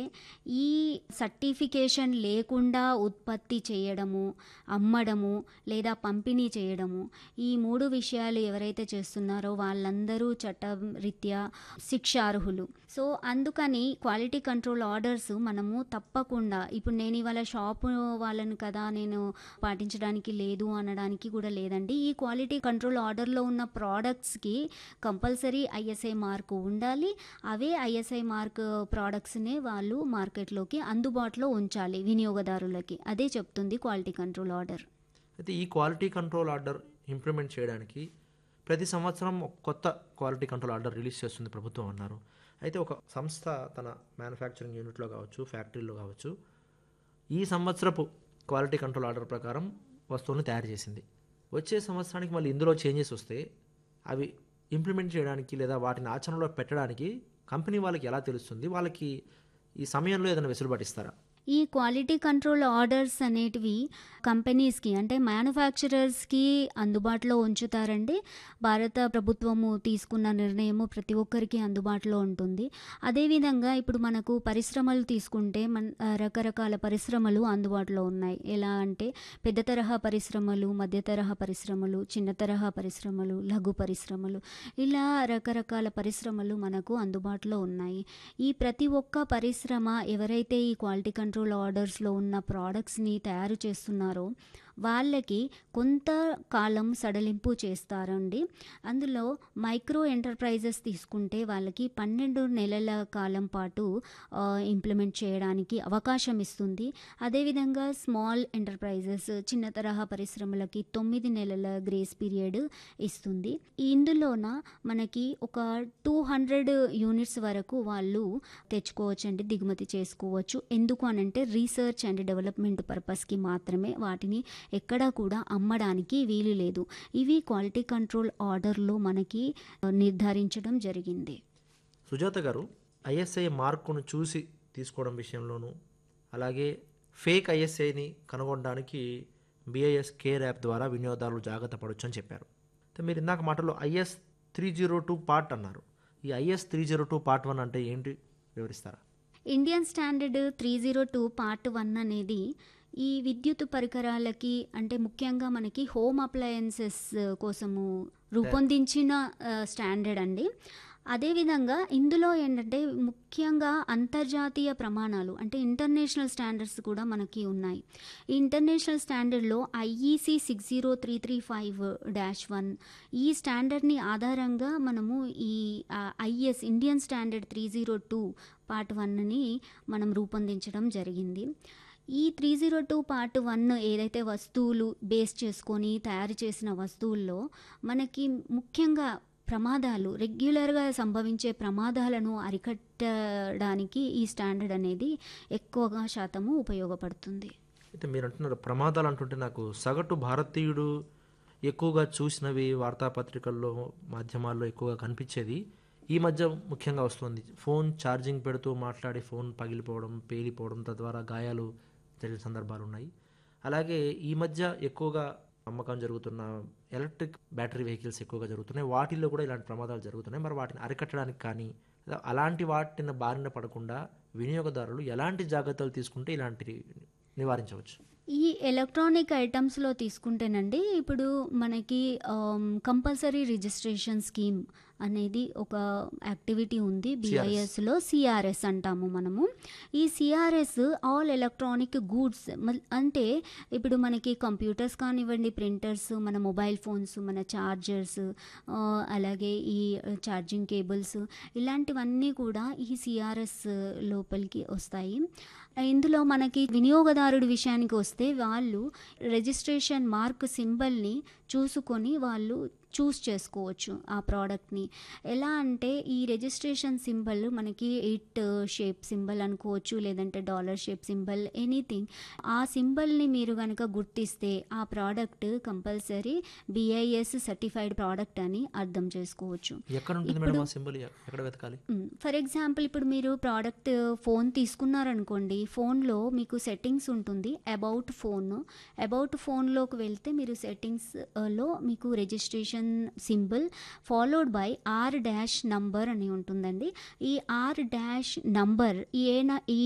ఈ సర్టిఫికేషన్ లేకుండా ఉత్పత్తి చేయడము, అమ్మడము లేదా పంపిణీ చేయడము ఈ 3 విషయాలు ఎవరైతే చేస్తున్నారో వాళ్ళందరూ చట్టం రీత్యా శిక్షార్హులు. సో, అందుకని క్వాలిటీ కంట్రోల్ ఆర్డర్స్ మనము తప్పకుండా ఇప్పుడు నేను ఇవాళ షాపు వాళ్ళని కదా నేను పాటించడానికి లేదు అనడానికి కూడా లేదండి. ఈ క్వాలిటీ కంట్రోల్ ఆర్డర్‌లో ఉన్న ప్రొడక్ట్స్‌కి కంపల్సరీ ఐఎస్ఐ మార్క్ ఉండాలి. అవే ఐఎస్ఐ మార్క్ ప్రొడక్ట్స్‌నే వాళ్ళు మార్కెట్‌లోకి అందుబాటులో ఉంచాలి వినియోగదారులకి. అదే చెప్తుంది క్వాలిటీ కంట్రోల్ ఆర్డర్. అయితే ఈ క్వాలిటీ కంట్రోల్ ఆర్డర్ ఇంప్లిమెంట్ చేయడానికి ప్రతి సంవత్సరం ఒక కొత్త క్వాలిటీ కంట్రోల్ ఆర్డర్ రిలీజ్ చేస్తుంది ప్రభుత్వం అన్నారు. అయితే ఒక సంస్థ తన మ్యానుఫ్యాక్చరింగ్ యూనిట్‌లో కావచ్చు, ఫ్యాక్టరీలో కావచ్చు ఈ సంవత్సరపు క్వాలిటీ కంట్రోల్ ఆర్డర్ ప్రకారం వస్తువులను తయారు చేసింది. వచ్చే సంవత్సరానికి మళ్ళీ ఇందులో చేంజెస్ వస్తే అవి ఇంప్లిమెంట్ చేయడానికి లేదా వాటిని ఆచరణలో పెట్టడానికి కంపెనీ వాళ్ళకి ఎలా తెలుస్తుంది? వాళ్ళకి ఈ సమయంలో ఏదైనా వెసులుబాటు ఇస్తారా? ఈ క్వాలిటీ కంట్రోల్ ఆర్డర్స్ అనేటివి కంపెనీస్‌కి అంటే మ్యానుఫ్యాక్చరర్స్‌కి అందుబాటులో ఉంచుతారండి. భారత ప్రభుత్వము తీసుకున్న నిర్ణయము ప్రతి ఒక్కరికి అందుబాటులో ఉంటుంది. అదేవిధంగా ఇప్పుడు మనకు పరిశ్రమలు తీసుకుంటే మన్ ఆహ్, రకరకాల పరిశ్రమలు అందుబాటులో ఉన్నాయి. ఎలా అంటే పెద్ద తరహా పరిశ్రమలు, మధ్య తరహా పరిశ్రమలు, చిన్న తరహా పరిశ్రమలు, లఘు పరిశ్రమలు ఇలా రకరకాల పరిశ్రమలు మనకు అందుబాటులో ఉన్నాయి. ఈ ప్రతి ఒక్క పరిశ్రమ ఎవరైతే ఈ క్వాలిటీ కంట్రోల్ ఆర్డర్స్‌లో ఉన్న ప్రొడక్ట్స్‌ని తయారు చేస్తున్నారో వాళ్ళకి కొంత కాలం సడలింపు చేస్తారండి. అందులో మైక్రో ఎంటర్‌ప్రైజెస్ తీసుకుంటే వాళ్ళకి 12 నెలల కాలం పాటు ఆహ్, ఇంప్లిమెంట్ చేయడానికి అవకాశం ఇస్తుంది. అదేవిధంగా స్మాల్ ఎంటర్‌ప్రైజెస్ చిన్న తరహా పరిశ్రమలకి 9 నెలల గ్రేస్ పీరియడ్ ఇస్తుంది. ఇందులోన మనకి ఒక 200 యూనిట్స్ వరకు వాళ్ళు తెచ్చుకోవచ్చండి. దిగుమతి చేసుకోవచ్చు. ఎందుకు అనంటే రీసెర్చ్ అండ్ డెవలప్‌మెంట్ పర్పస్‌కి మాత్రమే వాటిని ఎక్కడా కూడా అమ్మడానికి వీలు లేదు. ఇవి క్వాలిటీ కంట్రోల్ ఆర్డర్‌లో మనకి ఆహ్, నిర్ధారించడం జరిగింది. సుజాత గారు ఐఎస్ఐ మార్కును చూసి తీసుకోవడం విషయంలోనూ, అలాగే ఫేక్ ఐఎస్ఐని కనుగొనడానికి బీఐఎస్ కేర్ యాప్ ద్వారా వినియోగదారులు జాగ్రత్త పడొచ్చని చెప్పారు. అయితే మీరు ఇందాక మాటల్లో ఐఎస్ 302 పార్ట్ అన్నారు. ఈ ఐఎస్ 302 పార్ట్ 1 అంటే ఏంటి వివరిస్తారా? ఇండియన్ స్టాండర్డ్ 302 పార్ట్ 1 అనేది ఈ విద్యుత్ పరికరాలకి అంటే ముఖ్యంగా మనకి హోమ్ అప్లయెన్సెస్ కోసము రూపొందించిన ఆహ్, స్టాండర్డ్ అండి. అదేవిధంగా ఇందులో ఏంటంటే ముఖ్యంగా అంతర్జాతీయ ప్రమాణాలు అంటే ఇంటర్నేషనల్ స్టాండర్డ్స్ కూడా మనకి ఉన్నాయి. ఈ ఇంటర్నేషనల్ స్టాండర్డ్‌లో ఐఈసీ 60335-1 ఈ స్టాండర్డ్‌ని ఆధారంగా మనము ఈ ఆహ్, ఐఎస్ ఇండియన్ స్టాండర్డ్ 302 పార్ట్ 1ని మనం రూపొందించడం జరిగింది. ఈ 302 పార్ట్ 1 ఏదైతే వస్తువులు బేస్ చేసుకొని తయారు చేసిన వస్తువుల్లో మనకి ముఖ్యంగా ప్రమాదాలు రెగ్యులర్‌గా సంభవించే ప్రమాదాలను అరికట్టడానికి ఈ స్టాండర్డ్ అనేది ఎక్కువగా శాతము ఉపయోగపడుతుంది. అయితే మీరు అంటున్నారు ప్రమాదాలు అంటుంటే నాకు సగటు భారతీయుడు ఎక్కువగా చూసినవి వార్తాపత్రికల్లో, మాధ్యమాల్లో ఎక్కువగా కనిపించేది ఈ మధ్య ముఖ్యంగా వస్తుంది. ఫోన్ ఛార్జింగ్ పెడుతూ మాట్లాడి ఫోన్ పగిలిపోవడం, పేలిపోవడం తద్వారా గాయాలు జరిగిన సందర్భాలున్నాయి. అలాగే ఈ మధ్య ఎక్కువగా అమ్మకం జరుగుతున్న ఎలక్ట్రిక్ బ్యాటరీ వెహికల్స్ ఎక్కువగా జరుగుతున్నాయి. వాటిల్లో కూడా ఇలాంటి ప్రమాదాలు జరుగుతున్నాయి. మరి వాటిని అరికట్టడానికి కానీ అలాంటి వాటిని బారిన పడకుండా వినియోగదారులు ఎలాంటి జాగ్రత్తలు తీసుకుంటే ఇలాంటివి నివారించవచ్చు? ఈ ఎలక్ట్రానిక్ ఐటెమ్స్‌లో తీసుకుంటేనండి ఇప్పుడు మనకి ఆహ్, కంపల్సరీ రిజిస్ట్రేషన్ స్కీమ్ అనేది ఒక యాక్టివిటీ ఉంది. బీఐఎస్‌లో సీఆర్ఎస్ అంటాము మనము. ఈ సీఆర్ఎస్ ఆల్ ఎలక్ట్రానిక్ గూడ్స్ మల్ అంటే ఇప్పుడు మనకి కంప్యూటర్స్ కానివ్వండి, ప్రింటర్స్, మన మొబైల్ ఫోన్స్, మన చార్జర్స్ ఆహ్, అలాగే ఈ ఛార్జింగ్ కేబుల్స్ ఇలాంటివన్నీ కూడా ఈ సీఆర్ఎస్ లోపలికి వస్తాయి. ఇందులో మనకి వినియోగదారుడి విషయానికి వస్తే వాళ్ళు రిజిస్ట్రేషన్ మార్క్ సింబల్‌ని చూసుకొని వాళ్ళు చూస్ చేసుకోవచ్చు ఆ ప్రోడక్ట్‌ని. ఎలా అంటే ఈ రిజిస్ట్రేషన్ సింబల్ మనకి 8 షేప్ సింబల్ అనుకోవచ్చు. లేదంటే డాలర్ షేప్ సింబల్ ఎనీథింగ్. ఆ సింబల్‌ని మీరు గనక గుర్తిస్తే ఆ product compulsory BIS certified product అని అర్థం చేసుకోవచ్చు. ఎక్కడ ఉంటుంది మేడం ఆ సింబల్? ఎక్కడ వెతకాలి? హ్మ్. ఫర్ ఎగ్జాంపుల్ ఇప్పుడు మీరు ప్రోడక్ట్ ఫోన్ తీసుకున్నారనుకోండి. ఫోన్‌లో మీకు సెట్టింగ్స్ ఉంటుంది. About phone. అబౌట్ ఫోన్‌లోకి వెళ్తే మీరు సెట్టింగ్స్ ఆహ్, లో మీకు registration symbol followed by R dash number అని ఉంటుందండి. ఈ ఆర్ డాష్ నంబర్ ఏ న ఈ